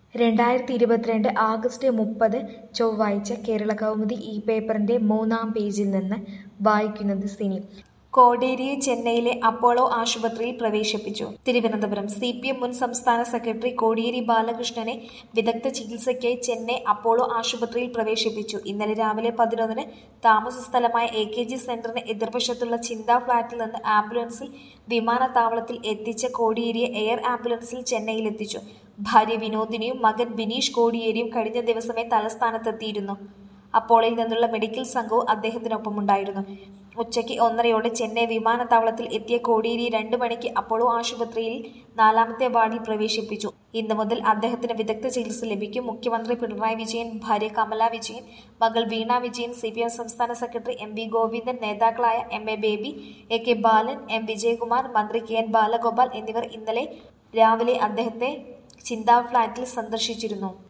രണ്ടായിരത്തി ഇരുപത്തിരണ്ട് ആഗസ്റ്റ് മുപ്പത് ചൊവ്വാഴ്ച കേരളകൗമുദി ഈ പേപ്പറിന്റെ മൂന്നാം പേജിൽ നിന്ന് വായിക്കുന്നത് സിനി കോടിയേരിയെ ചെന്നൈയിലെ അപ്പോളോ ആശുപത്രിയിൽ പ്രവേശിപ്പിച്ചു തിരുവനന്തപുരം സി പി എം മുൻ സംസ്ഥാന സെക്രട്ടറി കോടിയേരി ബാലകൃഷ്ണനെ വിദഗ്ധ ചികിത്സയ്ക്കായി ചെന്നൈ അപ്പോളോ ആശുപത്രിയിൽ പ്രവേശിപ്പിച്ചു ഇന്നലെ രാവിലെ പതിനൊന്നിന് താമസ സ്ഥലമായ എ കെ ജി സെന്ററിന് എതിർവശത്തുള്ള ചിന്താ ഫ്ളാറ്റിൽ നിന്ന് ആംബുലൻസിൽ വിമാനത്താവളത്തിൽ എത്തിച്ച കോടിയേരിയെ എയർ ആംബുലൻസിൽ ചെന്നൈയിലെത്തിച്ചു ഭാര്യ വിനോദിനിയും മകൻ ബിനീഷ് കോടിയേരിയും കഴിഞ്ഞ ദിവസമേ തലസ്ഥാനത്തെത്തിയിരുന്നു അപ്പോളയിൽ നിന്നുള്ള മെഡിക്കൽ സംഘവും അദ്ദേഹത്തിനൊപ്പമുണ്ടായിരുന്നു ഉച്ചയ്ക്ക് ഒന്നരയോടെ ചെന്നൈ വിമാനത്താവളത്തിൽ എത്തിയ കോടിയേരി രണ്ടു മണിക്ക് അപ്പോളോ ആശുപത്രിയിൽ നാലാമത്തെ വാർഡിൽ പ്രവേശിപ്പിച്ചു ഇന്നു മുതൽ അദ്ദേഹത്തിന് വിദഗ്ധ ചികിത്സ ലഭിക്കും മുഖ്യമന്ത്രി പിണറായി വിജയൻ ഭാര്യ കമല വിജയൻ മകൾ Veena Vijayan C P M സംസ്ഥാന സെക്രട്ടറി എം വി ഗോവിന്ദൻ നേതാക്കളായ M A Baby A K Balan M Vijayakumar മന്ത്രി കെ എൻ ബാലഗോപാൽ എന്നിവർ ഇന്നലെ രാവിലെ അദ്ദേഹത്തെ ചിന്താ ഫ്ളാറ്റിൽ സന്ദർശിച്ചിരുന്നു